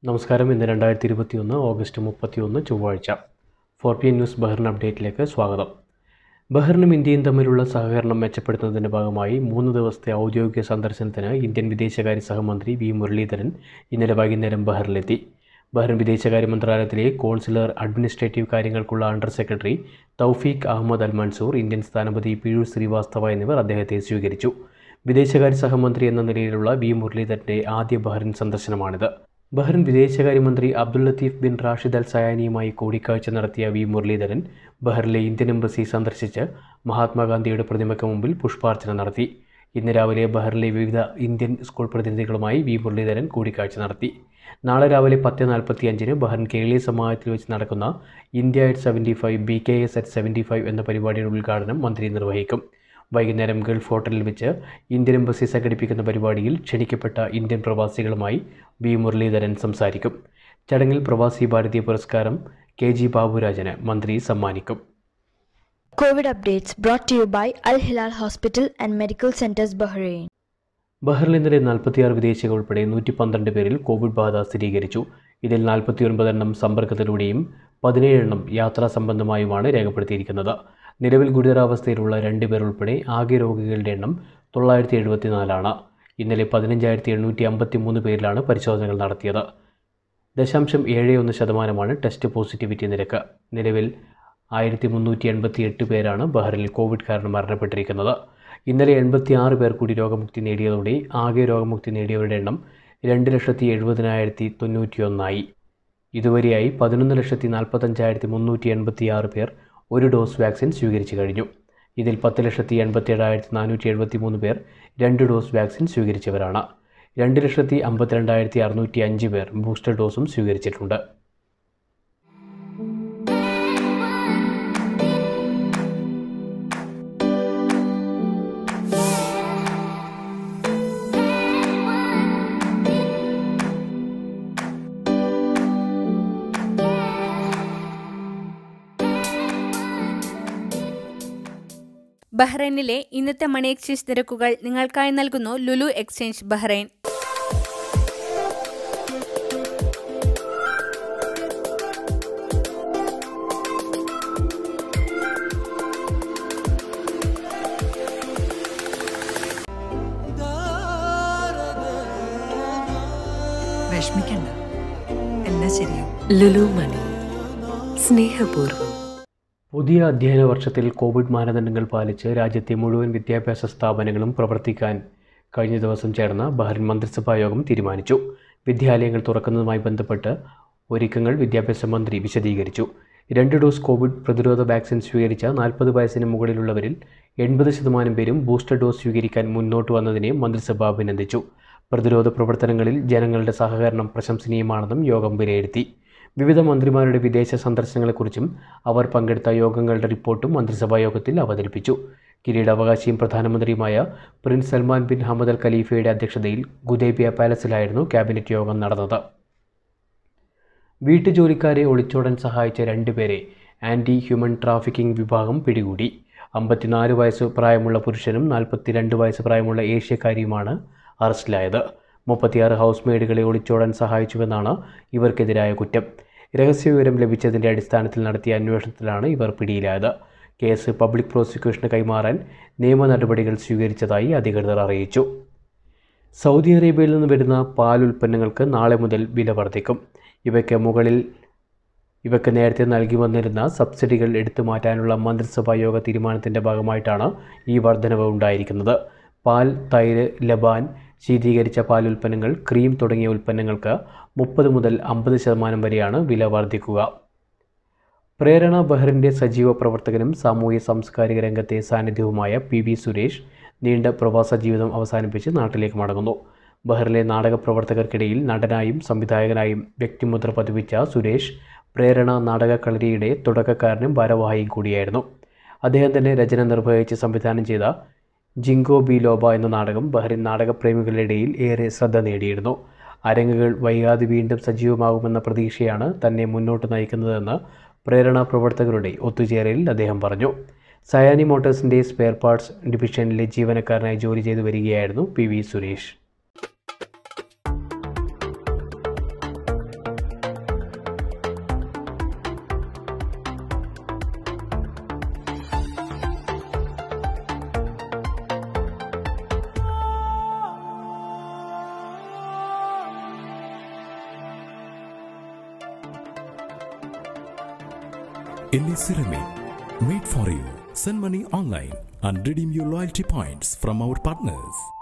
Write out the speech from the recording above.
നമസ്കാരം ഇന്ന് രണ്ടായിരത്തി ഇരുപത്തിയൊന്ന് ഓഗസ്റ്റ് മുപ്പത്തിയൊന്ന് ചൊവ്വാഴ്ച four P N news Bahrain അപ്ഡേറ്റിലേക്ക് സ്വാഗതം ബഹ്റിനും ഇന്ത്യയും തമ്മിലുള്ള സഹകരണം മെച്ചപ്പെടുത്തുന്നതിൻ്റെ ഭാഗമായി മൂന്ന് ദിവസത്തെ ഔദ്യോഗിക സന്ദർശനത്തിന് ഇന്ത്യൻ വിദേശകാര്യ സഹമന്ത്രി വി മുരളീധരൻ ഇന്നലെ വൈകുന്നേരം ബഹ്റിലെത്തി ബഹ്റിൻ വിദേശകാര്യ മന്ത്രാലയത്തിലെ കോൺസുലർ അഡ്മിനിസ്ട്രേറ്റീവ് കാര്യങ്ങൾക്കുള്ള under secretary Tawfiq Ahmed Al Mansoor Indian സ്ഥാനപതി പീയൂഷ് ശ്രീവാസ്തവ എന്നിവർ അദ്ദേഹത്തെ സ്വീകരിച്ചു വിദേശകാര്യ സഹമന്ത്രി എന്ന നിലയിലുള്ള വി മുരളീധരൻ്റെ ആദ്യ ബഹ്റിൻ സന്ദർശനമാണിത് ബഹ്റിൻ വിദേശകാര്യമന്ത്രി Abdul Latif bin Rashid Al സയാനിയുമായി കൂടിക്കാഴ്ച നടത്തിയ വി മുരളീധരൻ ബഹ്റിലെ ഇന്ത്യൻ എംബസി സന്ദർശിച്ച് മഹാത്മാഗാന്ധിയുടെ പ്രതിമയ്ക്ക് മുമ്പിൽ പുഷ്പാർച്ചന നടത്തി ഇന്ന് രാവിലെ ബഹ്റിലെ വിവിധ ഇന്ത്യൻ സ്കൂൾ പ്രതിനിധികളുമായി വി മുരളീധരൻ കൂടിക്കാഴ്ച നടത്തി നാളെ രാവിലെ പത്ത് നാൽപ്പത്തി അഞ്ചിന് ബഹ്റിൻ കേരളീയ സമാജത്തിൽ വെച്ച് നടക്കുന്ന India at seventy five B K S at seventy five എന്ന പരിപാടിയുടെ ഉദ്ഘാടനം മന്ത്രി നിർവഹിക്കും വൈകുന്നേരം ഗൾഫ് ഹോട്ടലിൽ വെച്ച് ഇന്ത്യൻ എംബസി സംഘടിപ്പിക്കുന്ന പരിപാടിയിൽ ക്ഷണിക്കപ്പെട്ട ഇന്ത്യൻ പ്രവാസികളുമായി വി മുരളീധരൻ സംസാരിക്കും ചടങ്ങിൽ പ്രവാസി ഭാരതീയ പുരസ്കാരം കെ ജി ബാബുരാജന് മന്ത്രി സമ്മാനിക്കും COVID updates brought to you by Al Hilal Hospital and Medical Centers Bahrain. ബഹ്റിൽ ഇന്നലെ നാൽപ്പത്തിയാറ് വിദേശികൾ ഉൾപ്പെടെ നൂറ്റി പന്ത്രണ്ട് പേരിൽ കോവിഡ് ബാധ സ്ഥിരീകരിച്ചു ഇതിൽ നാൽപ്പത്തിയൊൻപത് എണ്ണം സമ്പർക്കത്തിലൂടെയും പതിനേഴ് എണ്ണം യാത്രാ സംബന്ധമായുമാണ് രേഖപ്പെടുത്തിയിരിക്കുന്നത് നിലവിൽ ഗുരുതരാവസ്ഥയിലുള്ള രണ്ട് പേർ ഉൾപ്പെടെ ആകെ രോഗികളുടെ എണ്ണം തൊള്ളായിരത്തി എഴുപത്തിനാലാണ് ഇന്നലെ പതിനഞ്ചായിരത്തി എണ്ണൂറ്റി അമ്പത്തി മൂന്ന് പേരിലാണ് പരിശോധനകൾ നടത്തിയത് ദശാംശം ഏഴ് ഒന്ന് ശതമാനമാണ് ടെസ്റ്റ് പോസിറ്റിവിറ്റി നിരക്ക് നിലവിൽ ആയിരത്തി മുന്നൂറ്റി എൺപത്തി എട്ട് പേരാണ് ബഹ്റിൽ കോവിഡ് കാരണം മരണപ്പെട്ടിരിക്കുന്നത് ഇന്നലെ എൺപത്തി ആറ് പേർ കൂടി രോഗമുക്തി നേടിയതോടെ ആകെ രോഗമുക്തി നേടിയവരുടെ എണ്ണം രണ്ട് ലക്ഷത്തി എഴുപതിനായിരത്തി തൊണ്ണൂറ്റിയൊന്നായി ഇതുവരെയായി പതിനൊന്ന് ലക്ഷത്തി നാൽപ്പത്തഞ്ചായിരത്തി മുന്നൂറ്റി എൺപത്തി ആറ് പേർ ഒരു ഡോസ് വാക്സിൻ സ്വീകരിച്ചു കഴിഞ്ഞു ഇതിൽ പത്ത് ലക്ഷത്തി എൺപത്തി ഏഴായിരത്തി നാനൂറ്റി എഴുപത്തി മൂന്ന് പേർ രണ്ട് ഡോസ് വാക്സിൻ സ്വീകരിച്ചവരാണ് രണ്ട് ലക്ഷത്തി അമ്പത്തിരണ്ടായിരത്തി അറുന്നൂറ്റി അഞ്ച് പേർ ബൂസ്റ്റർ ഡോസും സ്വീകരിച്ചിട്ടുണ്ട് ബഹ്റൈനിലെ ഇന്നത്തെ മണി എക്സ്ചേഞ്ച് നിരക്കുകൾ നിങ്ങൾക്കായി നൽകുന്നു ലുലു എക്സ്ചേഞ്ച് ബഹ്റൈൻ വിഷമിക്കണ്ട എല്ലാം ശരിയാവും ലുലു മണി സ്നേഹപൂർവ്വം പുതിയ അധ്യയന വർഷത്തിൽ കോവിഡ് മാനദണ്ഡങ്ങൾ പാലിച്ച് രാജ്യത്തെ മുഴുവൻ വിദ്യാഭ്യാസ സ്ഥാപനങ്ങളും പ്രവർത്തിക്കാൻ കഴിഞ്ഞ ദിവസം ചേർന്ന ബഹ്റിൻ മന്ത്രിസഭാ യോഗം തീരുമാനിച്ചു വിദ്യാലയങ്ങൾ തുറക്കുന്നതുമായി ബന്ധപ്പെട്ട് ഒരുക്കങ്ങൾ വിദ്യാഭ്യാസ മന്ത്രി വിശദീകരിച്ചു രണ്ട് ഡോസ് കോവിഡ് പ്രതിരോധ വാക്സിൻ സ്വീകരിച്ച നാൽപ്പത് വയസ്സിന് മുകളിലുള്ളവരിൽ എൺപത് ശതമാനം പേരും ബൂസ്റ്റർ ഡോസ് സ്വീകരിക്കാൻ മുന്നോട്ട് വന്നതിനെ മന്ത്രിസഭ അഭിനന്ദിച്ചു പ്രതിരോധ പ്രവർത്തനങ്ങളിൽ ജനങ്ങളുടെ സഹകരണം പ്രശംസനീയമാണെന്നും യോഗം വിലയിരുത്തി വിവിധ മന്ത്രിമാരുടെ വിദേശ സന്ദർശനങ്ങളെക്കുറിച്ചും അവർ പങ്കെടുത്ത യോഗങ്ങളുടെ റിപ്പോർട്ടും മന്ത്രിസഭാ യോഗത്തിൽ അവതരിപ്പിച്ചു കിരീടാവകാശിയും പ്രധാനമന്ത്രിയുമായ prince Salman bin Hamad Al ഖലീഫയുടെ അധ്യക്ഷതയിൽ ഗുദേബിയ പാലസിലായിരുന്നു ക്യാബിനറ്റ് യോഗം നടന്നത് വീട്ടുജോലിക്കാരെ ഒളിച്ചോടാൻ സഹായിച്ച രണ്ടുപേരെ ആൻറ്റി ഹ്യൂമൻ ട്രാഫിക്കിംഗ് വിഭാഗം പിടികൂടി അമ്പത്തിനാല് വയസ്സ് പ്രായമുള്ള പുരുഷനും നാൽപ്പത്തിരണ്ട് വയസ്സ് പ്രായമുള്ള ഏഷ്യക്കാരിയുമാണ് അറസ്റ്റിലായത് മുപ്പത്തിയാറ് ഹൗസ് മെയ്ഡുകളെ ഒളിച്ചോടാൻ സഹായിച്ചുവെന്നാണ് ഇവർക്കെതിരായ കുറ്റം രഹസ്യവിവരം ലഭിച്ചതിൻ്റെ അടിസ്ഥാനത്തിൽ നടത്തിയ അന്വേഷണത്തിലാണ് ഇവർ പിടിയിലായത് കേസ് പബ്ലിക് പ്രോസിക്യൂഷന് കൈമാറാൻ നിയമ നടപടികൾ സ്വീകരിച്ചതായി അധികൃതർ അറിയിച്ചു സൗദി അറേബ്യയിൽ നിന്ന് വരുന്ന പാൽ ഉൽപ്പന്നങ്ങൾക്ക് നാളെ മുതൽ വില വർദ്ധിക്കും ഇവയ്ക്ക് മുകളിൽ ഇവയ്ക്ക് നേരത്തെ നൽകി വന്നിരുന്ന സബ്സിഡികൾ എടുത്തു മാറ്റാനുള്ള മന്ത്രിസഭാ യോഗ തീരുമാനത്തിൻ്റെ ഭാഗമായിട്ടാണ് ഈ വർധനവ് ഉണ്ടായിരിക്കുന്നത് പാൽ തൈര് ലബാൻ ശീതീകരിച്ച പാൽ ഉൽപ്പന്നങ്ങൾ ക്രീം തുടങ്ങിയ ഉൽപ്പന്നങ്ങൾക്ക് മുപ്പത് മുതൽ അമ്പത് ശതമാനം വരെയാണ് വില വർദ്ധിക്കുക പ്രേരണ ബഹ്റിൻ്റെ സജീവ പ്രവർത്തകനും സാമൂഹ്യ സാംസ്കാരിക രംഗത്തെ സാന്നിധ്യവുമായ പി വി സുരേഷ് നീണ്ട പ്രവാസ ജീവിതം അവസാനിപ്പിച്ച് നാട്ടിലേക്ക് മടങ്ങുന്നു ബഹ്റിലെ നാടക പ്രവർത്തകർക്കിടയിൽ നടനായും സംവിധായകനായും വ്യക്തിമുദ്ര പതിപ്പിച്ച സുരേഷ് പ്രേരണ നാടക കളരിയുടെ തുടക്കക്കാരനും ഭാരവാഹിയും കൂടിയായിരുന്നു അദ്ദേഹം തന്നെ രചന നിർവഹിച്ച് സംവിധാനം ചെയ്ത ജിങ്കോ ബി ലോബ എന്ന നാടകം ബഹ്റിൻ നാടകപ്രേമികളുടെ ഇടയിൽ ഏറെ ശ്രദ്ധ നേടിയിരുന്നു അരങ്ങുകൾ വൈകാതെ വീണ്ടും സജീവമാകുമെന്ന പ്രതീക്ഷയാണ് തന്നെ മുന്നോട്ട് നയിക്കുന്നതെന്ന് പ്രേരണ പ്രവർത്തകരുടെ ഒത്തുചേരലിൽ അദ്ദേഹം പറഞ്ഞു സയാനി മോട്ടോഴ്സിൻ്റെ സ്പെയർ പാർട്സ് ഡിവിഷനിലെ ജീവനക്കാരനായി ജോലി ചെയ്തു വരികയായിരുന്നു P V Suresh Illy Ceramic. Made for you. Send money online and redeem your loyalty points from our partners.